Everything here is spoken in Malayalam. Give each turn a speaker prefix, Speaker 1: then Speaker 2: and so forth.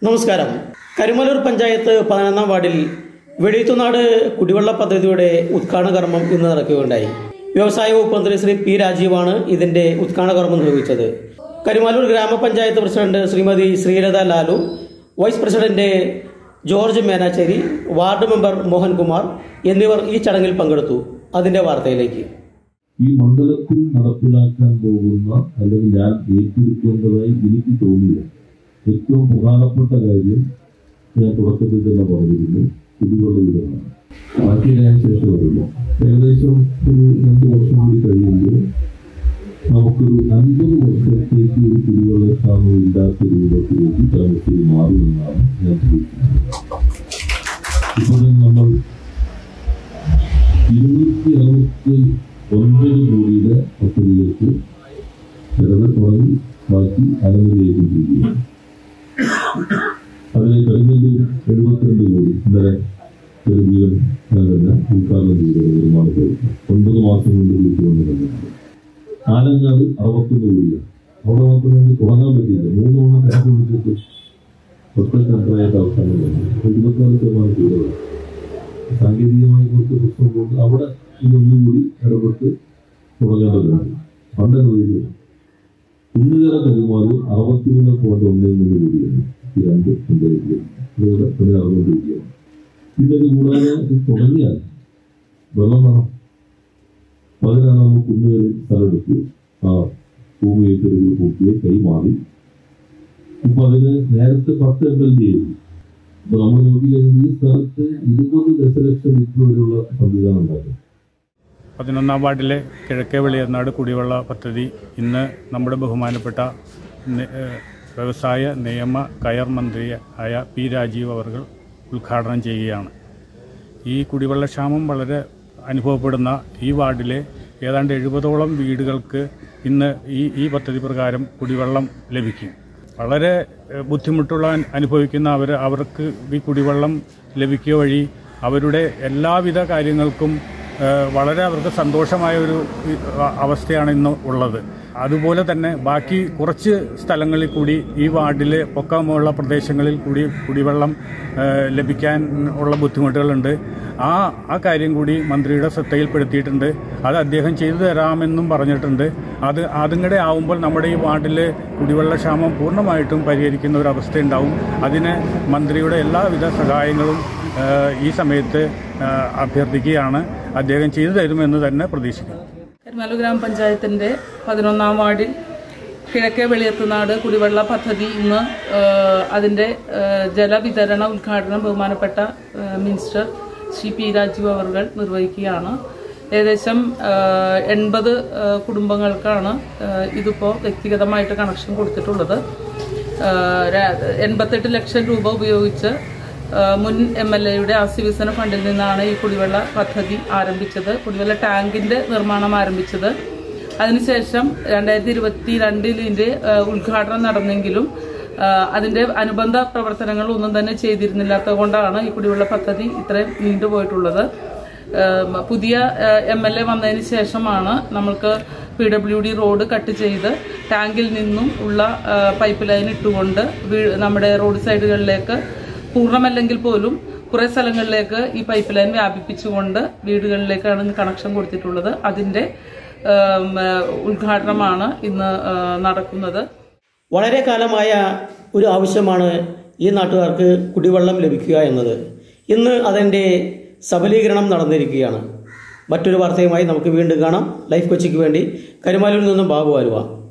Speaker 1: നമസ്കാരം കരുമലൂർ പഞ്ചായത്ത് പതിനൊന്നാം വാർഡിൽ വെളിയത്തുനാട് കുടിവെള്ള പദ്ധതിയുടെ ഉദ്ഘാടന കർമ്മം ഇന്ന് നടക്കുകയുണ്ടായി വ്യവസായ വകുപ്പ് മന്ത്രി ശ്രീ പി രാജീവാണ് ഇതിന്റെ ഉദ്ഘാടന കർമ്മം നിർവഹിച്ചത് കരുമാലൂർ ഗ്രാമപഞ്ചായത്ത് president Shrimati Sreelatha Lalu vice president George Menacherry ward member Mohankumar എന്നിവർ ഈ ചടങ്ങിൽ പങ്കെടുത്തു അതിന്റെ വാർത്തയിലേക്ക്
Speaker 2: ഈ മണ്ഡലത്തിൽ നടപ്പിലാക്കാൻ പോകുന്ന അല്ലെങ്കിൽ ഞാൻ ഏറ്റെടുക്കേണ്ടതായി എനിക്ക് തോന്നിയ ഏറ്റവും പ്രധാനപ്പെട്ട കാര്യം ഞാൻ തുടക്കത്തിൽ തന്നെ പറഞ്ഞിരുന്നു കുടിവെള്ള വിതരണം ബാക്കി ഞാൻ ശേഷം വരുന്നു ഏകദേശം ഒരു രണ്ട് വർഷം കൂടി കഴിയുമ്പോൾ നമുക്കൊരു അൻപത് വർഷത്തേക്ക് ഒരു കുടിവെള്ള ക്ഷാമം ഇല്ലാത്ത രൂപത്തിലേക്ക് കളമശ്ശേരി മാറുമെന്നാണ് ഞാൻ പ്രതീക്ഷിക്കുന്നത് ഇപ്പോൾ നമ്മൾ ഇരുന്നൂറ്റി അറുപത്തി ഒൻപത് കോടിയുടെ പദ്ധതികൾക്ക് ചിലത് തുടങ്ങി ബാക്കി അനുമതിയായിക്കൊണ്ടിരിക്കുകയാണ് അതിലെ കരിനെല്ലൂർ എഴുപത്തിരണ്ട് കോടി ഇന്നലെ ജലജീവൻ ഞാൻ തന്നെ ഉദ്ഘാടനം ചെയ്തത് നിർമ്മാണ പ്രവർത്തനം ഒൻപത് മാസം കൊണ്ട് വിളിച്ചുകൊണ്ട് ആലങ്ങാട് അറുപത്തൊന്ന് കോടിയാണ് അവിടെ മാത്രമേ തുടങ്ങാൻ പറ്റിയില്ല മൂന്ന് തവണ കണക്ക് വിളിച്ചിട്ട് ഒറ്റ കണ്ടറായിട്ട് അവസാനം വന്നു ഇരുപത്തിനാല് ശതമാനം കൂടുതലാണ് സാങ്കേതികമായി കുറച്ച് പ്രശ്നം കൊണ്ട് അവിടെ ഇതൊന്നുകൂടി ഇടപെട്ട് തുടങ്ങേണ്ടതുണ്ട് പണ്ട് അറിയില്ല കുന്നുകര കരുമാറും അറുപത്തിമൂന്ന് പോയിന്റ് ഒന്ന് മൂന്ന് കോടിയാണ് ഈ രണ്ട് പഞ്ചായത്തിലും അതുപോലെ പണി നടന്നുകൊണ്ടിരിക്കുകയാണ് ഇതൊക്കെ കൂടാതെ ഇത് തുടങ്ങിയാൽ വെള്ളം വേണം അപ്പൊ അതിനാണ് നമ്മൾ കുന്നുകളിൽ സ്ഥലമെടുത്ത് ആ ഭൂമി ഏറ്റെടുക്കൽ പൂർത്തിയെ കൈമാറി ഇപ്പൊ അതിന് നേരത്തെ പത്ത് എം എൽ ഡി ആയിരുന്നു അപ്പൊ നമ്മൾ നോക്കിക്കഴിഞ്ഞാൽ ഈ സ്ഥലത്ത് ഇരുപത് ദശലക്ഷം ലിറ്റർ വരെയുള്ള സംവിധാനം ഉണ്ടാക്കും
Speaker 3: പതിനൊന്നാം വാർഡിലെ കിഴക്കേ വെളിയനാട് കുടിവെള്ള പദ്ധതി ഇന്ന് നമ്മുടെ ബഹുമാനപ്പെട്ട നി- ഏഹ് വ്യവസായ നിയമ കയർ മന്ത്രി ആയ പി രാജീവ് അവർ ഉദ്ഘാടനം ചെയ്യുകയാണ് ഈ കുടിവെള്ളക്ഷാമം വളരെ അനുഭവപ്പെടുന്ന ഈ വാർഡിലെ ഏതാണ്ട് എഴുപതോളം വീടുകൾക്ക് ഇന്ന് ഈ ഈ പദ്ധതി പ്രകാരം കുടിവെള്ളം ലഭിക്കും വളരെ ഏഹ്, ബുദ്ധിമുട്ടുള്ള അനു- അനുഭവിക്കുന്ന അവർ അവർക്ക് ഈ കുടിവെള്ളം ലഭിക്കുക വഴി അവരുടെ എല്ലാവിധ കാര്യങ്ങൾക്കും ഏഹ്, വളരെ അവർക്ക് സന്തോഷമായ ഒരു ഈ, അ- അവസ്ഥയാണ് ഇന്ന് ഉള്ളത് അതുപോലെ തന്നെ ബാക്കി കുറച്ച് സ്ഥലങ്ങളിൽ കൂടി ഈ വാർഡിലെ പൊക്കമുള്ള പ്രദേശങ്ങളിൽ കൂടി കുടിവെള്ളം ഏഹ്, ലഭിക്കാൻ ഉള്ള ബുദ്ധിമുട്ടുകളുണ്ട് ആ ആ കാര്യം കൂടി മന്ത്രിയുടെ ശ്രദ്ധയിൽപ്പെടുത്തിയിട്ടുണ്ട് അത് അദ്ദേഹം ചെയ്തു തരാമെന്നും പറഞ്ഞിട്ടുണ്ട് അത് അതും കൂടെ ആവുമ്പോൾ നമ്മുടെ ഈ വാർഡിലെ കുടിവെള്ളക്ഷാമം പൂർണ്ണമായിട്ടും പരിഹരിക്കുന്ന ഒരു അവസ്ഥ ഉണ്ടാവും അതിന് മന്ത്രിയുടെ എല്ലാവിധ സഹായങ്ങളും ഏഹ്, ഈ സമയത്ത് ഏഹ്, അഭ്യർത്ഥിക്കുകയാണ് അദ്ദേഹം ചെയ്തു തരുമെന്ന് തന്നെ പ്രതീക്ഷിക്കുന്നു
Speaker 4: കരിമല ഗ്രാമപഞ്ചായത്തിൻ്റെ പതിനൊന്നാം വാർഡിൽ കിഴക്കേ വെളിയത്തുനാട് കുടിവെള്ള പദ്ധതി ഇന്ന് ഏഹ്, അതിൻ്റെ ഏഹ്, ജലവിതരണ ഉദ്ഘാടനം ബഹുമാനപ്പെട്ട ഏഹ്, മിനിസ്റ്റർ ശ്രീ പി രാജീവ് അവർ നിർവഹിക്കുകയാണ് ഏകദേശം ഏഹ്, എൺപത് ഏഹ്, കുടുംബങ്ങൾക്കാണ് ഏഹ്, ഇതിപ്പോൾ വ്യക്തിഗതമായിട്ട് കണക്ഷൻ കൊടുത്തിട്ടുള്ളത് ഏഹ്, ര- എൺപത്തെട്ട് ലക്ഷം രൂപ ഉപയോഗിച്ച് ഏഹ് മുൻ എം എൽ എയുടെ ആസ്തിവികസന ഫണ്ടിൽ നിന്നാണ് ഈ കുടിവെള്ള പദ്ധതി ആരംഭിച്ചത് കുടിവെള്ള ടാങ്കിന്റെ നിർമ്മാണം ആരംഭിച്ചത് അതിനുശേഷം രണ്ടായിരത്തി ഇരുപത്തി രണ്ടിൽ ഇതിന്റെ ഏഹ് ഉദ്ഘാടനം നടന്നെങ്കിലും ഏഹ് അതിന്റെ അനുബന്ധ പ്രവർത്തനങ്ങൾ ഒന്നും തന്നെ ചെയ്തിരുന്നില്ലാത്തത് കൊണ്ടാണ് ഈ കുടിവെള്ള പദ്ധതി ഇത്രയും നീണ്ടുപോയിട്ടുള്ളത് ഏഹ് പുതിയ എം എൽ എ വന്നതിന് ശേഷമാണ് നമ്മൾക്ക് P W D road cut ചെയ്ത് ടാങ്കിൽ നിന്നും ഉള്ള ഏഹ് പൈപ്പ് ലൈൻ ഇട്ടുകൊണ്ട് വീ- നമ്മുടെ റോഡ് സൈഡുകളിലേക്ക് പൂർണ്ണമല്ലെങ്കിൽ പോലും കുറെ സ്ഥലങ്ങളിലേക്ക് ഈ പൈപ്പ് ലൈൻ വ്യാപിപ്പിച്ചുകൊണ്ട് വീടുകളിലേക്കാണ് ഇന്ന് കണക്ഷൻ കൊടുത്തിട്ടുള്ളത് അതിന്റെ ഏം, ഏഹ്, ഉദ്ഘാടനമാണ് ഇന്ന് ഏഹ്, നടക്കുന്നത്
Speaker 1: വളരെ കാലമായ ഒരു ആവശ്യമാണ് ഈ നാട്ടുകാർക്ക് കുടിവെള്ളം ലഭിക്കുക എന്നത് ഇന്ന് അതിൻ്റെ സബലീകരണം നടന്നിരിക്കുകയാണ് മറ്റൊരു വാർത്തയുമായി നമുക്ക് വീണ്ടും കാണാം ലൈഫ് കൊച്ചിക്ക് വേണ്ടി കരുമാലൂരിൽ നിന്നും ബാബു ആലുവ